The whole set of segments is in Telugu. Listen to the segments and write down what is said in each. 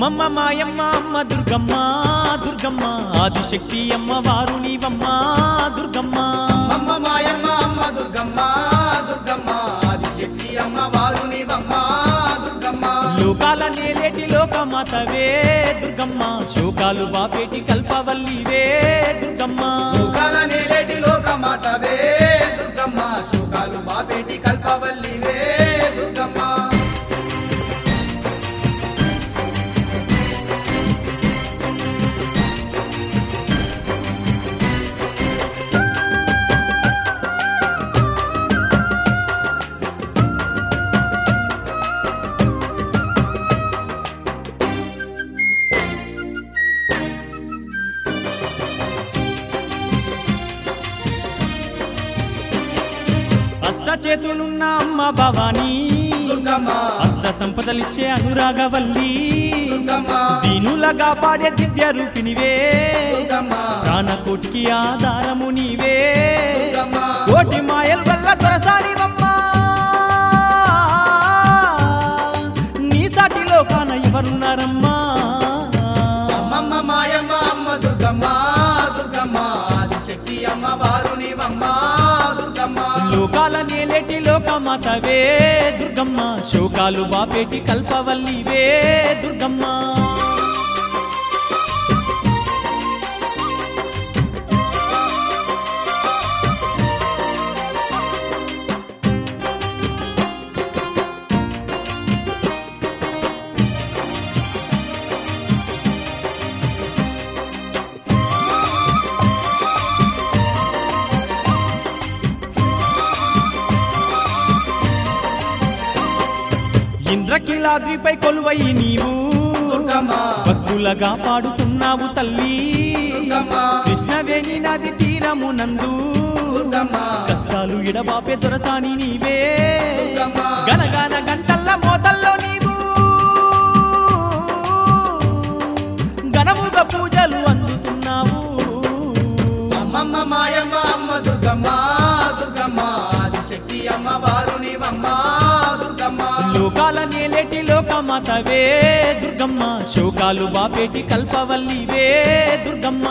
అమ్మమ్మ మాయమ్మ అమ్మ దుర్గమ్మ దుర్గమ్మ ఆదిశక్తి అమ్మ వారు నీవమ్మ దుర్గమ్మ అమ్మ మాయమ్మ అమ్మ దుర్గమ్మ దుర్గమ్మ ఆదిశక్తి అమ్మ వారునివమ్మ దుర్గమ్మ లోకాల నేలేటి లోకమాతవే దుర్గమ్మ శోకాలు బాపేటి కల్పవల్లివే దుర్గమ్మ సుఖాల నేలేటి లోకమాతవే దుర్గమ్మ సుఖాలు బాపేటి కల్పవల్లివే దుర్గమ్మ అష్ట చేతులున్న అమ్మ భవానీ దుర్గమ్మ అష్ట సంపదలిచ్చే అనురాగవల్లి దుర్గమ్మ దీనులగా పాడే దివ్య రూపినివే దుర్గమ్మ ప్రాణకోటికి ఆధారము నీవే దుర్గమ్మ కోటి మాయల వల్ల దొరసానివమ్మా నీ సాటిలో కాన ఎవరున్నారమ్మా అమ్మమ్మ మాయమ్మ అమ్మ దుర్గమ్మ దుర్గమ్మ ఆదిశక్తి అమ్మ వారునివమ్మ దుర్గమ్మ లోకాల నేలేటి లోకమాతవే దుర్గమ్మ శోకాలు బాపేటి కల్పవల్లివే దుర్గమ్మ ఇంద్రకిలాద్రిపై కొలువై నీవు దుర్గమ్మ భక్తులగా పాడుతున్నావు తల్లి దుర్గమ్మ కృష్ణవేణి నది తీరమునందు దుర్గమ్మ కష్టాలు ఎడబాపే దొరసాని నీవే దుర్గమ్మ గనగాన గంటల్ల మోతల్లో నీవు ఘనముగా పూజలు అందుతున్నావు అమ్మమ్మ మాయమ్మ అమ్మ దుర్గమ్మ దుర్గమ్మ ఆదిశక్తి అమ్మ వారునివమ్మ దుర్గమ్మ లోకాల నేలేటి లోకమాతవే దుర్గమ్మ శోకాలు బాపేటి కల్పవల్లివే దుర్గమ్మ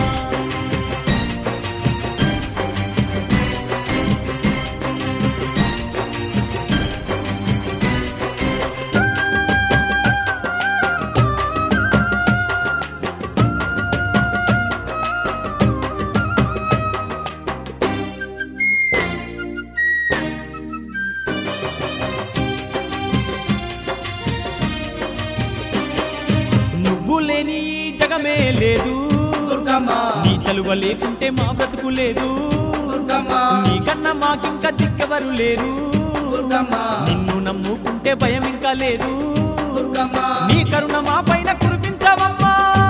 నువ్వు లేని ఈ జగమే లేదు దుర్గమ్మ నీ చలువ లేకుంటే మా బ్రతుకు లేదు దుర్గమ్మ నీకన్నా మాకింకా దిక్కెవరు లేరు దుర్గమ్మ నిన్ను నమ్ముకుంటే భయం ఇంకా లేదు దుర్గమ్మ నీ కరుణ మా పైన కురిపించవమ్మా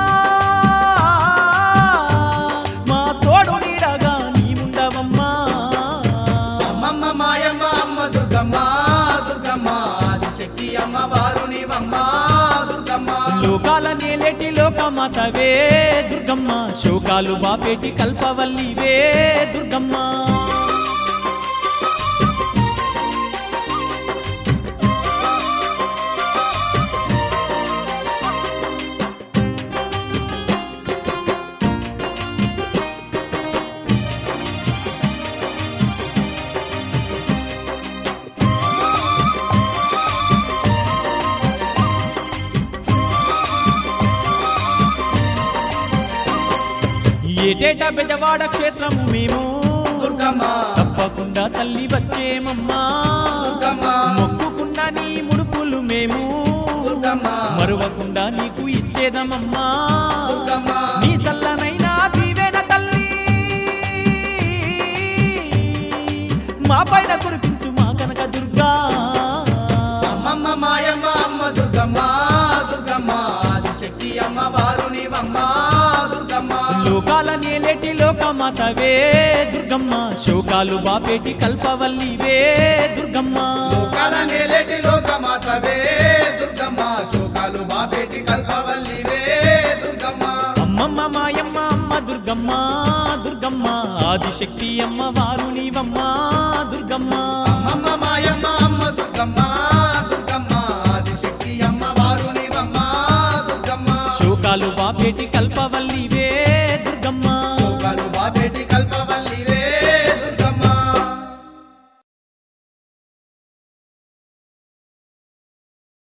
మా తోడు నీడగా నీ ఉండవమ్మా అమ్మమ్మ మాయమ్మ అమ్మ దుర్గమ్మ దుర్గమ్మ ఆదిశక్తి అమ్మ వారునివమ్మ దుర్గమ్మ లోకాల నేలేటి లోకమాతవే దుర్గమ్మ శోకాలు బాపేటి కల్పవల్లివే దుర్గమ్మ ఏటేటా బెజవాడ క్షేత్రము మేము దుర్గమ్మ తప్పకుండా తల్లి వచ్చేమమ్మా దుర్గమ్మ మొక్కుకున్న నీ ముడుపులు మేము దుర్గమ్మ మరువకుండా నీకు ఇచ్చేదమమ్మా దుర్గమ్మ నీ సల్లనైనా దీవెన తల్లి మా పైన కురిపించు మా కనక దుర్గా అమ్మమ్మ మాయమ్మ అమ్మ దుర్గమ్మ దుర్గమ్మ ఆదిశక్తి అమ్మ వారునివమ్మ దుర్గమ్మ లోకాల నేలేటి లోకమాతవే దుర్గమ్మ శోకాలు బాపేటి కల్పవల్లివే దుర్గమ్మ లోకాల నేలేటి లోకమాతవే దుర్గమ్మ శోకాలు బాపేటి కల్పవల్లివే దుర్గమ్మ అమ్మమ్మ మాయమ్మ అమ్మ దుర్గమ్మ దుర్గమ్మ ఆదిశక్తి అమ్మ వారు నీవమ్మ దుర్గమ్మ అమ్మమ్మ మాయమ్మ అమ్మ దుర్గమ్మ దుర్గమ్మ ఆదిశక్తి అమ్మ వారునివమ్మ దుర్గమ్మ శోకాలు బాపేటి కల్పవల్లివే